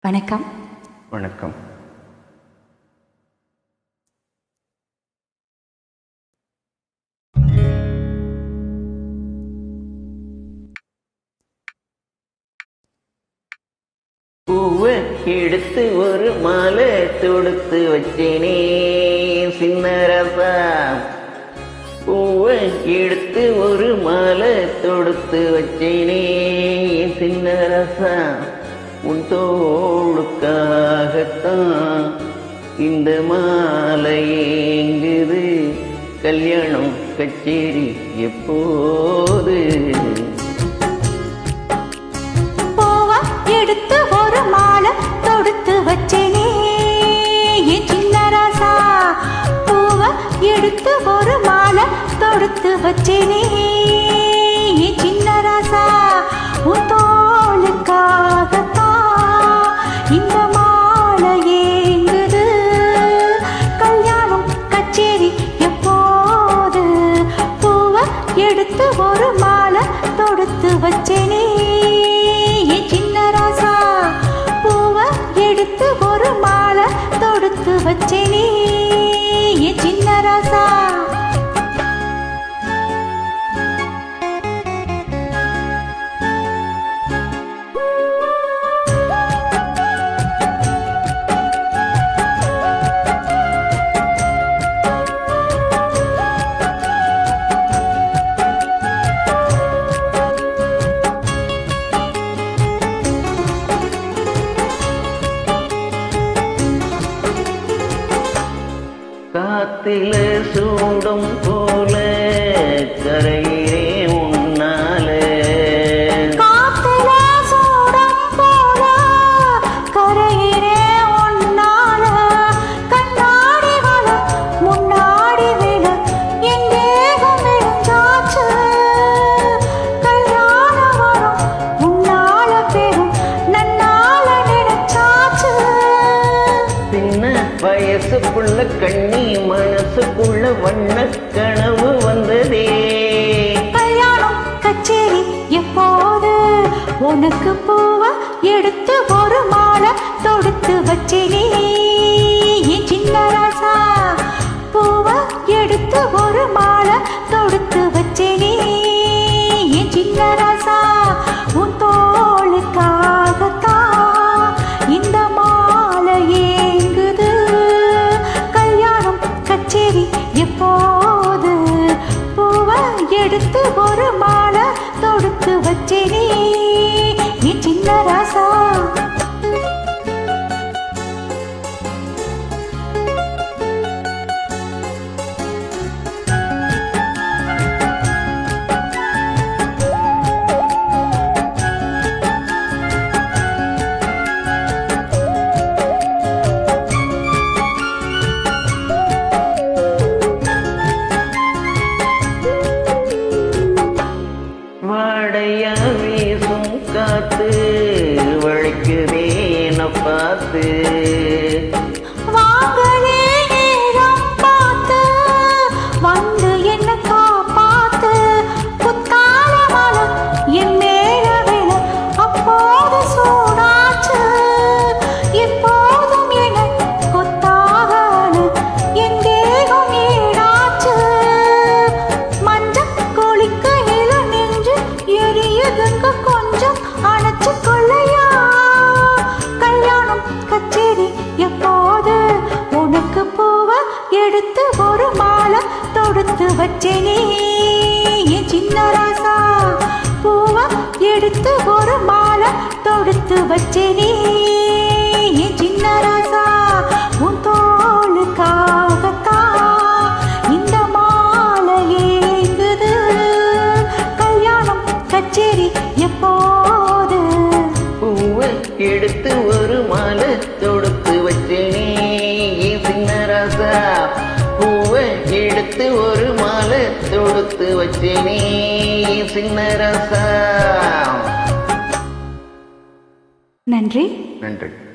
வணக்கம் வணக்கம் பூவை எடுத்து ஒரு மாலை தொடுத்து வச்சேனே சின்ன ரசா பூவை எடுத்து ஒரு மாலை தொடுத்து வச்சேனே சின்ன ரசா உன் தோளுக்காகத்தான் இந்த மாலை ஏங்குது கல்யாணம் கச்சேரி எப்போது பூவ எடுத்து ஒரு மாலை தொடுத்து வச்சேனே என் சின்ன ராசா பூவ எடுத்து ஒரு மாலை தொடுத்து வச்சேனே என் சின்ன ராசா உன் தோளுக்காகத்தான் இந்த மாலை ஏங்குது கல்யாணம் கச்சேரி எப்போது பூவ எடுத்து ஒரு மாலை தொடுத்து வச்சேனே என் சின்ன ராசா பூவ எடுத்து ஒரு மாலை தொடுத்து வச்சேனே என் சின்ன ராசா காத்தில சூடும் போல கரையிலே உன்னால காத்துல சூடம் போல கரையிலே உன்னால கண்ணாடி வளம் முன்னாடி விழ என் தேகம் விழுந்தாச்சு கல்யாணம் வரும் உன்னால பெரும் நன்னால நினைச்சாச்சு சின்ன வயசுக்குள்ள கண்ணி மனசுக்குள்ள வண்ண கனவு வந்ததே கல்யாணம் கச்சேரி எப்போது உனக்கு பூவ எடுத்து ஒரு மாலை தொடுத்து வச்சேனே என் சின்ன ராசா பூவ எடுத்து ஒரு மாலை தொடுத்து வச்சேனே என் சின்ன ராசா உன் தோளுக்காகத்தான் இந்த மாலை ஏங்குது கல்யாணம் கச்சேரி எப்போது பூவ எடுத்து ஒரு மாலை தொடுத்து வச்சேனே என் சின்ன ராசா வாடையா வீசும் காத்து வளைக்குதே என பார்த்து வாங்களே நேரம் பார்த்து வந்து என்ன காப்பாத்து புத்தால மலை என் மேல விழ அப்போது சூடாச்சு எப்போதும் என கொத்தாக அழு, என் தேகம் ஈடாச்சு மஞ்சள் கொளிக்க இள நெஞ்சு எரியதுங்க கொஞ்சம் அணைச்சு கொள்ளையா கல்யாணம் கச்சேரி எப்போது உனக்கு பூவ எடுத்து ஒரு மாலை தொடுத்து வச்சேனே என் சின்ன ராசா பூவ எடுத்து ஒரு மாலை தொடுத்து வச்சேனே என் சின்ன ராசா உன் தோளுக்காகத்தான் இந்த மாலை ஏங்குது கல்யாணம் கச்சேரி எப்போது பூவை எடுத்து ஒரு மாலை தொடுத்து வச்சேனே என் சின்ன ராசா பூவை எடுத்து ஒரு மாலை தொடுத்து வச்சேனே என் சின்ன ராசா நன்றி நன்றி